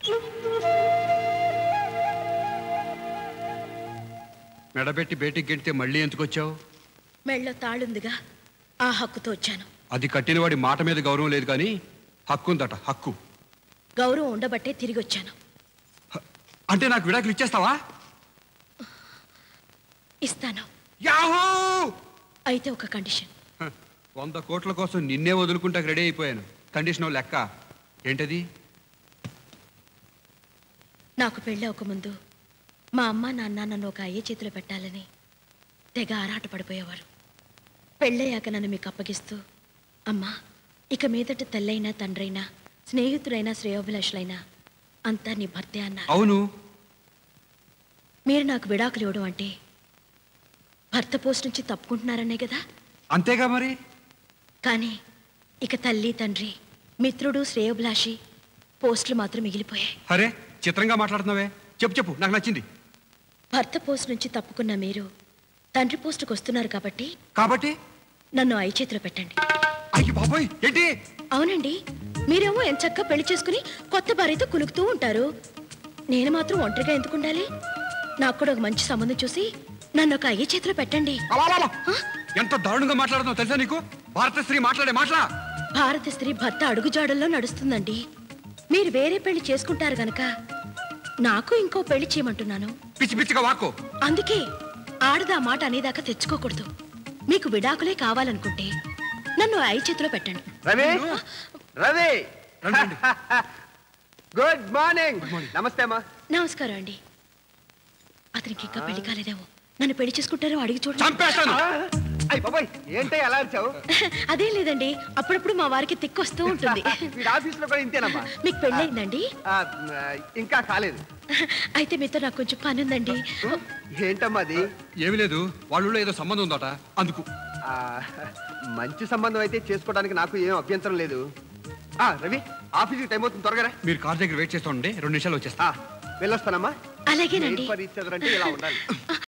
మెడబెట్టి బయటికి గెడితే మళ్ళీ ఎందుకు వచ్చావు మెళ్ళో తాళుందిగా ఆ హక్కుతో వచ్చాను అది కట్టిన వాడి మాట మీద గౌరవం లేదు కానీ హక్కు ఉందట హక్కు గౌరవం ఉండబట్టే తిరిగి వచ్చాను అంటే నాకు విడాకులు ఇచ్చేస్తావా ఇస్తాను యాహూ అయితే ఒక కండిషన్ హ, వంద కోట్ల కోసం నిన్నే వదులుకుంటాక రెడీ అయిపోయాను కండిషన్ లెక్క ఏంటది నాకు పెళ్ళి ఒక ముందు మా అమ్మ నాన్న నన్ను ఒక అయ్యే చేతిలో పెట్టాలని తెగ ఆరాట పడిపోయేవారు పెళ్ళయ్యాక నన్ను మీకు అప్పగిస్తూ అమ్మా ఇక మీదట తెల్లైనా తండ్రైనా స్నేహితుడైనా శ్రేయోభిలాషులైనా అంతా నీ భర్తే అన్నారు అవును మీరు నాకు విడాకులు ఇవ్వడం అంటే భర్త పోస్ట్ నుంచి తప్పుకుంటున్నారనే కదా అంతేగా మరి కానీ ఇక తల్లి తండ్రి మిత్రుడు శ్రేయోభిలాషి పోస్టులు మాత్రం మిగిలిపోయాయి అరే చిత్రంగా మాట్లాడుతున్నావే చెప్పు చెప్పు నాకు నచ్చింది భర్త పోస్ట్ నుంచి తప్పుకున్న మీరు తండ్రి పోస్టుకు వస్తున్నారు కాబట్టి కాబట్టి నన్ను ఐ చేతిలో పెట్టండి అయ్యి బాబోయ్ ఏంటి అవునండి మీరేమో ఎంచక్క పెళ్లి చేసుకుని కొత్త భార్యతో కులుకుతూ ఉంటారు నేను మాత్రం ఒంటరిగా ఎందుకు ఉండాలి నాకు కూడా ఒక మంచి సంబంధం చూసి నన్ను ఒక అయ్య చేతిలో పెట్టండి అలా ఎంత దారుణంగా మాట్లాడుతున్నావు తెలుసా నీకు భారత స్త్రీ మాట్లాడే మాటలా భారత స్త్రీ భర్త అడుగుజాడల్లో నడుస్తుందండి మీరు వేరే పెళ్లి చేసుకుంటారు గనక నాకు ఇంకో పెళ్లి చేయమంటున్నాను పిచ్చి పిచ్చిగా వాక్కో అందుకే ఆడదా మాట అనేదాకా తెచ్చుకోకూడదు మీకు విడాకులే కావాలనుకుంటే నన్ను ఐ చేతిలో పెట్టండి రవి రవి రండి, రండి. గుడ్ మార్నింగ్ నమస్తే అమ్మా నమస్కారం అండి అతనికి ఇంకా పెళ్లి కాలేదేమో నన్ను పెళ్లి చేసుకుంటారో అడిగి చూడండి చంపేస్తాను అయ్యి బాబాయ్ ఏంటో ఎలా అరిచావు అదేం లేదండి అప్పుడప్పుడు మా వారికి తిక్కు వస్తూ ఉంటుంది వీడి ఆఫీస్ లో కూడా ఇంతేనమ్మా మీకు పెళ్ళయిందండి ఆ, ఇంకా కాలేదు అయితే మీతో నాకు కొంచెం పని ఉందండి ఏంటమ్మా అది ఏమీ లేదు వాళ్ళ ఏదో సంబంధం ఉందట అందుకు ఆ, మంచి సంబంధం అయితే చేసుకోవడానికి నాకు ఏం అభ్యంతరం లేదు ఆ రవి ఆఫీస్కి టైం అవుతుంది త్వరగా రా. మీరు కార్ దగ్గర వెయిట్ చేస్తూ ఉండే రెండు నిమిషాలు వచ్చేస్తా ఆ వెళ్ళొస్తానమ్మా అలాగేనండి Made for each other అంటే ఇలా ఉండాలి